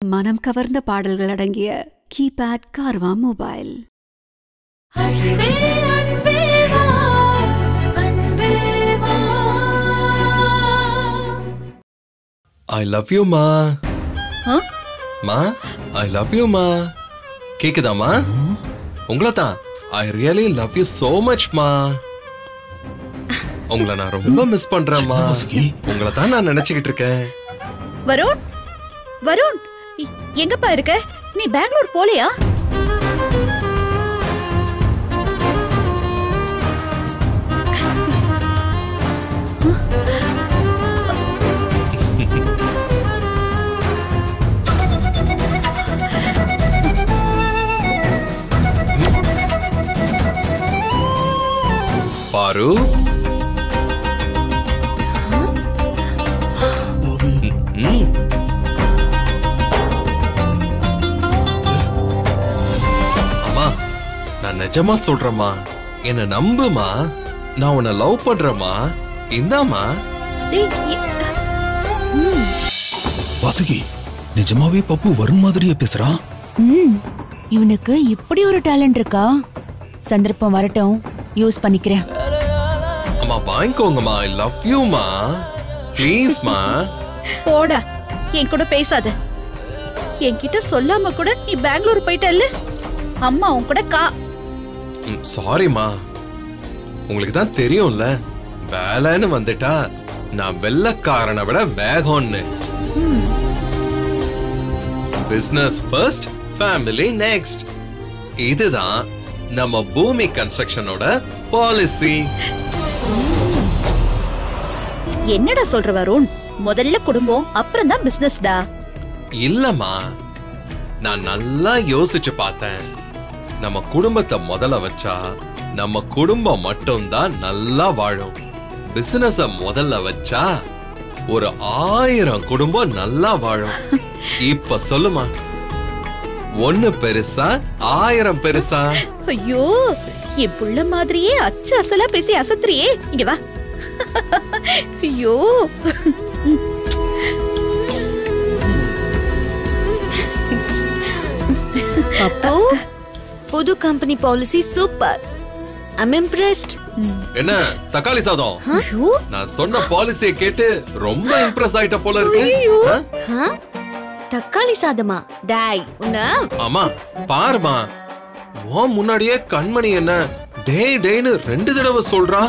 மனம் கவர்ந்த பாடல்கள் அடங்கிய கீபேட் கார்வா மொபைல் அன்பே அன்பே வா அன்பே வா ஐ லவ் யூ மா ஆ? மா ஐ லவ் யூ மா கேக்குதாமா உங்களை தான் I really love you so much மா உங்களை நான் ரொம்ப மிஸ் பண்றேன்மா உங்களை தான் நான் நினைச்சுக்கிட்டு இருக்கேன் வருண் வருண் எ- எங்கப்பா இருக்க நீ பெங்களூர் போலையா பாரு ம். அம்மா நான் நிஜமா சொல்றேம்மா என்ன நம்புமா நான் உன்னை லவ் பண்றேம்மா இந்தாம்மா டேய், எ- வாசுகி நிஜமாவே பப்பு வரும் மாதிரியே பேசுறான் ம் இவனுக்கு இப்படி ஒரு டேலண்ட் இருக்கா சந்தர்ப்பம் வரட்டும் யூஸ் பண்ணிக்கிறேன் அம்மா வாங்கிக்கோங்கம்மா ஐ லவ் யூமா ப்ளீஸ்மா போடா என் கூட பேசாத என்கிட்ட சொல்லாம கூட நீ பெங்களூர் போயிட்டல்ல அம்மா உன் கூட கா சாரிம்மா உங்களுக்கு தான் தெரியும்ல வேலைன்னு வந்துட்டா நான் வெள்ளக்காரனை விட வேகம்னு பிசினஸ் ஃபர்ஸ்ட் ஃபேமிலி நெக்ஸ்ட் இதுதான் நம்ம பூமி கன்ஸ்ட்ரக்ஷனோட பாலிசி என்னடா சொல்ற வருண் முதல்ல குடும்பம் அப்புறம் தான் பிசினஸ் டா இல்லம்மா நான் நல்லா யோசிச்சு பார்த்தேன் நம்ம குடும்பத்தை முதல்ல வச்சா நம்ம குடும்பம் மட்டும்தான் நல்லா வாழும் பிசினஸ முதல்ல வச்சா ஒரு ஆயிரம் குடும்பம் நல்லா வாழும் இப்ப சொல்லுமா ஒண்ணு பெருசா ஆயிரம் பெருசா ஐயோ என் புள்ள மாதிரியே அச்சு அசலா பேசி அசத்துறியே இங்க வா ஐயோ பப்பு புது company policy super I'm impressed என்ன தக்காளி சாதம் ஐயோ நான் சொன்ன பாலிசியை கேட்டு ரொம்ப இம்ப்ரெஸ் ஆயிட்ட போல இருக்கு ஆ? தக்காளி சாதமா டாய் உன்ன ஆமா பாருமா உன் முன்னாடியே கண்மணி என்ன டேய் டேய்னு ரெண்டு தடவை சொல்றா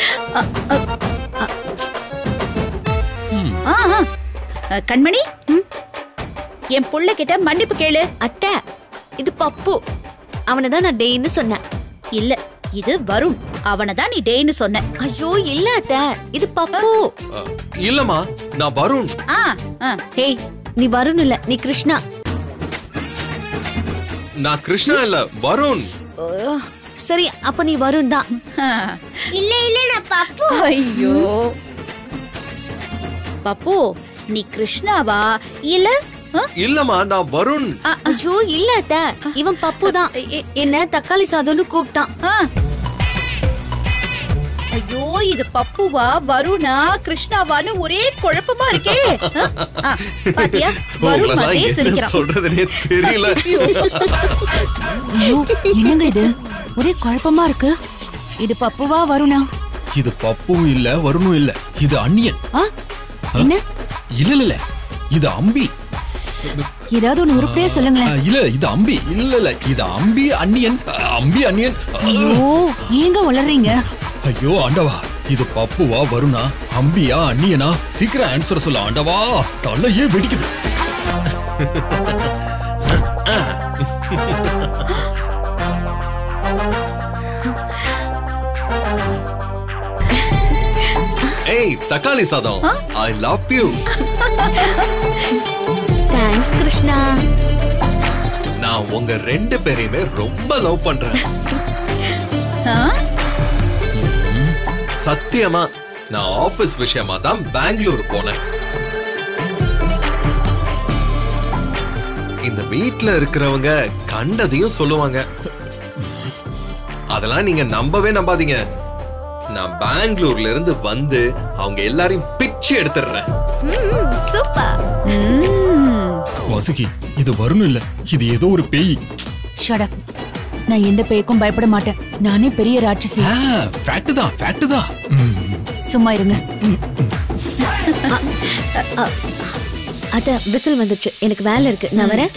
ஆ ஆ. அ, கண்மணி என் புள்ள கிட்ட மன்னிப்பு கேளு அத்தை இது பப்பு அவனை தான் நான் டேன்னு சொன்னேன் இல்ல இது வருண் அவனை தான் நீ டேன்னு சொன்ன ஐயோ இல்ல அத்தை இது பப்பு அ, இல்லம்மா நான் வருண் ஆ ஆ ஹேய் நீ வருண் இல்ல நீ கிருஷ்ணா நான் கிருஷ்ணா இல்ல வருண் ஓ, சரி அப்ப நீ வருண் தான் ஆ. இல்ல இல்ல நான் பப்பு ஐயோ பப்பு நீ கிருஷ்ணாவா இல்ல ஆ? இல்லம்மா நான் வருண் ஐயோ இல்ல அத்தை இவன் பப்பு தான் எ- என்ன தக்காளி சாதம்னு கூப்பிட்டான் ஆ. ஐயோ இது பப்புவா வருணா கிருஷ்ணாவான்னு ஒரே குழப்பமா இருக்கே ஆ? ஆ, பாத்தியா வருண் உங்களெல்லாம் மாதிரியே என்ன சிரிக்கிறான் சொல்றதுனே தெரியல ஐயோ என்னங்க இது ஒரே குழப்பமா இருக்கு இது பப்புவா வருணா இது பப்பும் இல்ல வருணும் இல்ல இது அந்நியன் ஆ என்ன இல்ல இல்ல இல்ல இது அம்பி ஏதாவது ஒண்ணு உருப்படியா ஆ, சொல்லுங்களேன் இல்ல இது அம்பி இல்ல இல்ல இது அம்பி அந்நியன் ஆ, அம்பி அந்நியன் ஆ, ஐயோ ஏங்க உளறீங்க ஐயோ ஆண்டவா இது பப்புவா வருணா அம்பியா அந்நியனா சீக்கிரம் ஆன்சர் சொல்ல ஆண்டவா தலையே வெடிக்குது ஏய் தக்காளி சாதம் I love you thanks Krishna நான் உங்க ரெண்டு பேரையுமே ரொம்ப லவ் பண்றேன் ஆ? சத்தியமா நான் ஆபீஸ் விஷயமா தான் பெங்களூர் போனேன் இந்த வீட்ல இருக்கிறவங்க கண்டதையும் சொல்லுவாங்க அதெல்லாம் நீங்க நம்பவே நம்பாதீங்க நான் பெங்களூர்ல இருந்து வந்து அவங்க எல்லாரையும் பிச்சு எடுத்துடுறேன் ம், சூப்பர் ம். வாசுகி இது வருண் இல்ல இது ஏதோ ஒரு பேய் ஷடப் நான் எந்த பேய்க்கும் பயப்பட மாட்டேன் நானே பெரிய ராட்சசி ஃபேக்ட் தான் ஃபேக்ட் தான் ம், சும்மா இருங்க அத விசில் வந்துருச்சு எனக்கு வேலை இருக்கு நான் வரேன்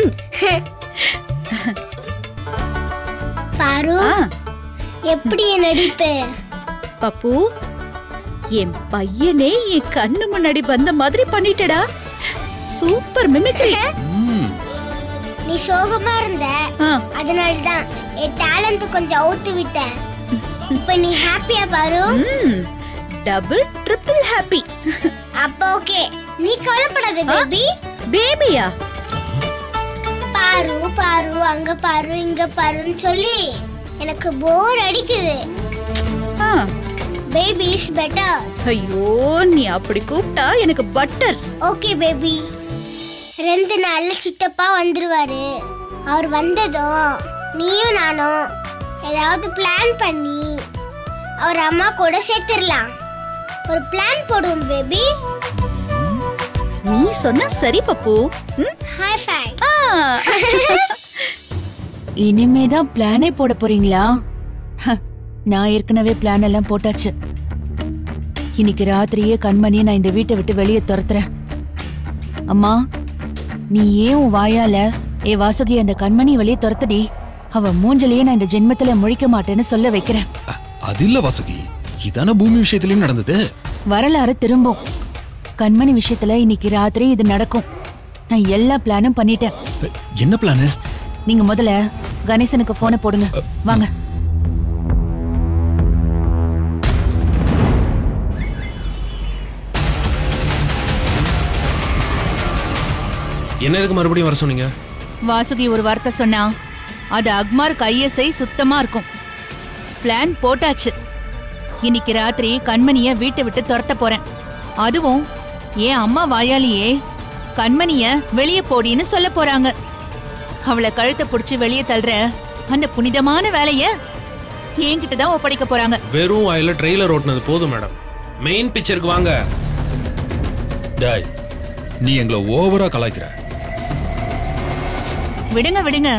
பாரு ஆ, எப்படி நடிப்பு பப்பு என் பையனே என் கண்ணு முன்னாடி வந்த மாதிரி பண்ணிட்டடா சூப்பர் மிமிக்ரி ம். நீ சோகமா இருந்த ஆ, அதனாலதான் என் டேலண்ட் கொஞ்சம் அவுத்து விட்டேன் இப்ப நீ ஹாப்பியா பாரு ம், டபுள் ட்ரிபிள் ஹாப்பி அப்ப ஓகே நீ கவலைப்படாத பேபி பேபியா பாரு பாரு அங்க பாரு இங்க பாருன்னு சொல்லி எனக்கு போர் அடிக்குது ஆ, பேபி இஸ் பெட்டர் ஐயோ நீ அப்படி கூப்பிட்டா எனக்கு பட்டர் ஓகே பேபி ரெண்டு நாள்ல சித்தப்பா வந்துருவாரு அவர் வந்ததும் நீயும் நானும் ஏதாவது பிளான் பண்ணி அவர் அம்மா கூட சேர்த்துடலாம் ஒரு பிளான் போடுவோம் பேபி நீ சொன்னா சரி பப்பு ம்? ஹாய் ஃபை ஆ, இனிமேதான் பிளானே போட போறீங்களா ஹ, நான் ஏற்கனவே பிளான் எல்லாம் போட்டாச்சு இன்னைக்கு ராத்திரியே கண்மணியை நான் இந்த வீட்டை விட்டு வெளியே துரத்துறேன் அம்மா நீ ஏன் உன் வாயால ஏ வாசுகி அந்த கண்மணி வெளியே துரத்துடி அவ மூஞ்சலையே நான் இந்த ஜென்மத்துல முழிக்க மாட்டேன்னு சொல்ல வைக்கிறேன் அ- அது இல்ல வாசுகி இதான பூமி விஷயத்திலயும் நடந்தது வரலாறு திரும்பும் கண்மணி விஷயத்துல இன்னைக்கு ராத்திரி இது நடக்கும் நான் எல்லா பிளானும் பண்ணிட்டேன் அ, என்ன பிளானு நீங்க முதல்ல கணேசனுக்கு போனை போடுங்க வாங்க என்ன எதுக்கு மறுபடியும் வர சொன்னீங்க வாசுகி ஒரு வார்த்தை சொன்னா அது அக்மார் கையசை சுத்தமா இருக்கும் பிளான் போட்டாச்சு இன்னைக்கு ராத்திரி கண்மணிய வீட்டை விட்டு துரத்த போறேன் அதுவும் என் அம்மா வாயாலேயே கண்மணிய வெளியே போடின்னு சொல்ல போறாங்க அவளை கழுத்தை புடிச்சு வெளியே தள்ளுற அந்த புனிதமான வேலைய என்கிட்ட தான் ஒப்படைக்க போறாங்க வெறும் வாயில ட்ரெய்லர் ஓட்டுனது போதும் மேடம் மெயின் பிக்சருக்கு வாங்க டேய் நீ எங்களை ஓவரா கலாய்க்கிற விடுங்க விடுங்க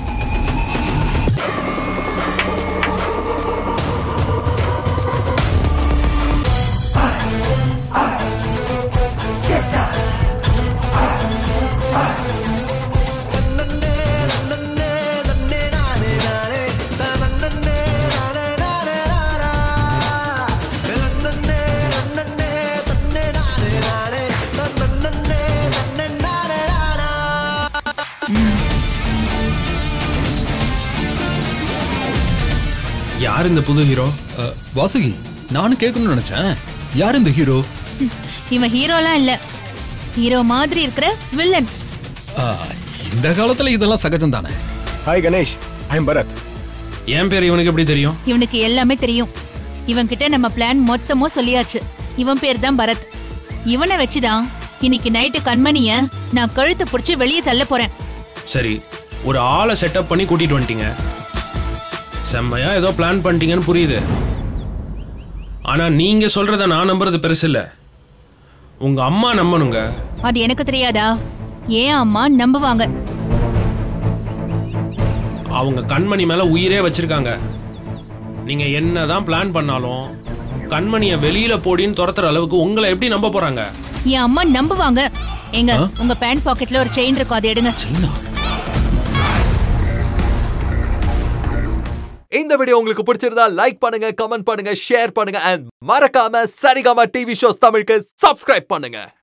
யார் இந்த புது ஹீரோ அ, வாசுகி நானும் கேட்கணும்னு நினைச்சேன் யார் இந்த ஹீரோ இவன் ஹீரோலாம் இல்ல ஹீரோ மாதிரி இருக்கிற வில்லன் ஆ, இந்த காலத்துல இதெல்லாம் சகஜம் தானே hi Ganesh I am Bharath என் பேர் இவனுக்கு எப்படி தெரியும் இவனுக்கு எல்லாமே தெரியும் இவன் கிட்ட நம்ம பிளான் மொத்தமும் சொல்லியாச்சு இவன் பேர் தான் பரத் இவனை வச்சுதான் இன்னைக்கு நைட்டு கண்மணிய நான் கழுத்தை புடிச்சு வெளியே தள்ள போறேன் சரி ஒரு ஆளை செட்டப் பண்ணி கூட்டிட்டு வந்துட்டீங்க செம்மையா ஏதோ பிளான் பண்ணிட்டீங்கன்னு புரியுது ஆனா நீங்க சொல்றத நான் நம்புறது பெருசு இல்ல உங்க அம்மா நம்பணுங்க அது எனக்கு தெரியாதா ஏன் அம்மா நம்புவாங்க அவங்க கண்மணி மேல உயிரே வச்சிருக்காங்க நீங்க என்னதான் பிளான் பண்ணாலும் கண்மணியை வெளியில போடின்னு துரத்துற அளவுக்கு உங்களை எப்படி நம்ப போறாங்க என் அம்மா நம்புவாங்க எங்க உங்க பேண்ட் பாக்கெட்ல ஒரு செயின் இருக்கும் அதை எடுங்க சைனா இந்த வீடியோ உங்களுக்கு பிடிச்சிருந்தா லைக் பண்ணுங்க கமெண்ட் பண்ணுங்க ஷேர் பண்ணுங்க அண்ட் மறக்காம சரிகமா டிவி ஷோஸ் தமிழுக்கு சப்ஸ்கிரைப் பண்ணுங்க